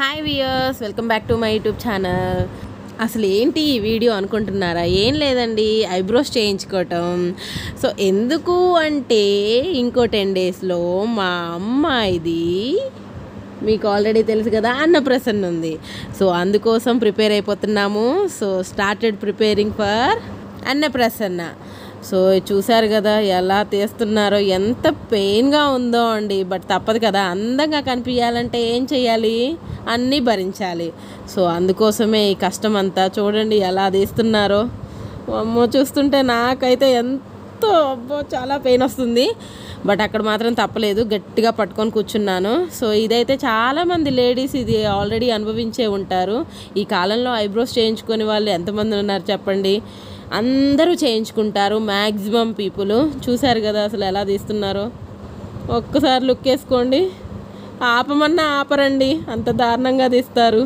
hi viewers welcome back to my YouTube channel అసలు ఏంటి ఈ వీడియో అనుకుంటున్నారా ఏం లేదండి ఐబ్రోస్ చేయించుకోవటం సో ఎందుకు అంటే ఇంకో టెన్ డేస్లో మా అమ్మాయిది మీకు ఆల్రెడీ తెలుసు కదా అన్నప్రసన్న ఉంది సో అందుకోసం ప్రిపేర్ అయిపోతున్నాము so started preparing for Annaprasana so చూశారు కదా ఎలా తీస్తున్నారో ఎంత పెయిన్గా ఉందో అండి బట్ తప్పదు కదా అందంగా కనిపించాలంటే ఏం చేయాలి అన్నీ భరించాలి సో అందుకోసమే ఈ కష్టం అంతా చూడండి ఎలా తీస్తున్నారో అమ్మో చూస్తుంటే నాకైతే ఎంతో అబ్బో చాలా పెయిన్ వస్తుంది బట్ అక్కడ మాత్రం తప్పలేదు గట్టిగా పట్టుకొని కూర్చున్నాను సో ఇదైతే చాలామంది లేడీస్ ఇది ఆల్రెడీ అనుభవించే ఉంటారు ఈ కాలంలో ఐబ్రోస్ చేయించుకునే వాళ్ళు ఎంతమంది ఉన్నారు చెప్పండి అందరూ చేయించుకుంటారు మ్యాక్సిమం పీపుల్ చూశారు కదా అసలు ఎలా తీస్తున్నారో ఒక్కసారి లుక్ వేసుకోండి ఆపమన్నా ఆపరండి అంత దారుణంగా తీస్తారు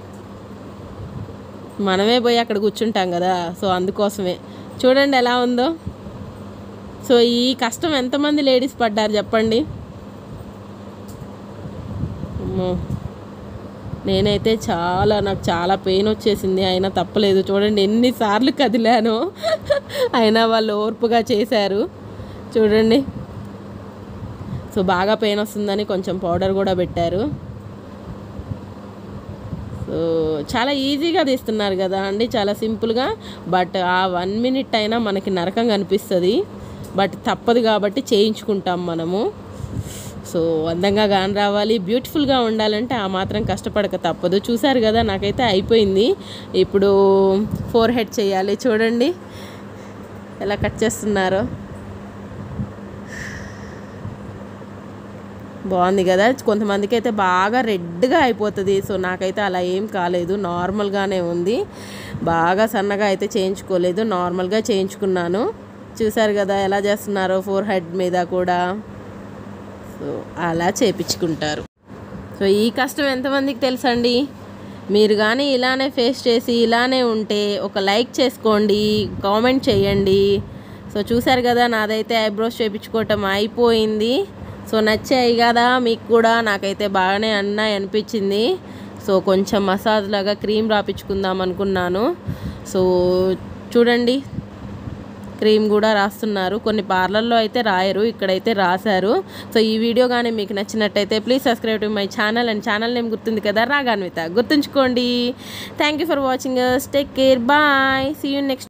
మనమే పోయి అక్కడ కూర్చుంటాం కదా సో అందుకోసమే చూడండి ఎలా ఉందో సో ఈ కష్టం ఎంతమంది లేడీస్ పడ్డారు చెప్పండి అమ్మో నేనైతే చాలా నాకు చాలా పెయిన్ వచ్చేసింది అయినా తప్పలేదు చూడండి ఎన్నిసార్లు కదిలానో అయినా వాళ్ళు ఓర్పుగా చేశారు చూడండి సో బాగా పెయిన్ వస్తుందని కొంచెం పౌడర్ కూడా పెట్టారు సో చాలా ఈజీగా తీస్తున్నారు కదా అండి చాలా సింపుల్గా బట్ ఆ వన్ మినిట్ అయినా మనకి నరకం కనిపిస్తుంది బట్ తప్పదు కాబట్టి చేయించుకుంటాం మనము సో అందంగా గాని రావాలి బ్యూటిఫుల్గా ఉండాలంటే ఆ మాత్రం కష్టపడక తప్పదు చూసారు కదా నాకైతే అయిపోయింది ఇప్పుడు ఫోర్ హెడ్ చేయాలి చూడండి ఎలా కట్ చేస్తున్నారో బాగుంది కదా కొంతమందికి అయితే బాగా రెడ్గా అయిపోతుంది సో నాకైతే అలా ఏం కాలేదు నార్మల్గానే ఉంది బాగా సన్నగా అయితే చేయించుకోలేదు నార్మల్గా చేయించుకున్నాను చూసారు కదా ఎలా చేస్తున్నారో ఫోర్ హెడ్ మీద కూడా సో అలా చేపించుకుంటారు సో ఈ కష్టం ఎంతమందికి తెలుసండి మీరు కానీ ఇలానే ఫేస్ చేసి ఇలానే ఉంటే ఒక లైక్ చేసుకోండి కామెంట్ చేయండి సో చూసారు కదా నాదైతే ఐబ్రోస్ చేయించుకోవటం అయిపోయింది సో నచ్చాయి కదా మీకు కూడా నాకైతే బాగానే అన్నాయి అనిపించింది సో కొంచెం మసాజ్ లాగా క్రీమ్ రాపించుకుందాం అనుకున్నాను సో చూడండి క్రీమ్ కూడా రాస్తున్నారు కొన్ని పార్లర్లో అయితే రాయరు ఇక్కడైతే రాశారు సో ఈ వీడియో కానీ మీకు నచ్చినట్టయితే please subscribe to my channel and channel name గుర్తుంది కదా రాగాన్విత గుర్తుంచుకోండి thank you for watching take care bye see you next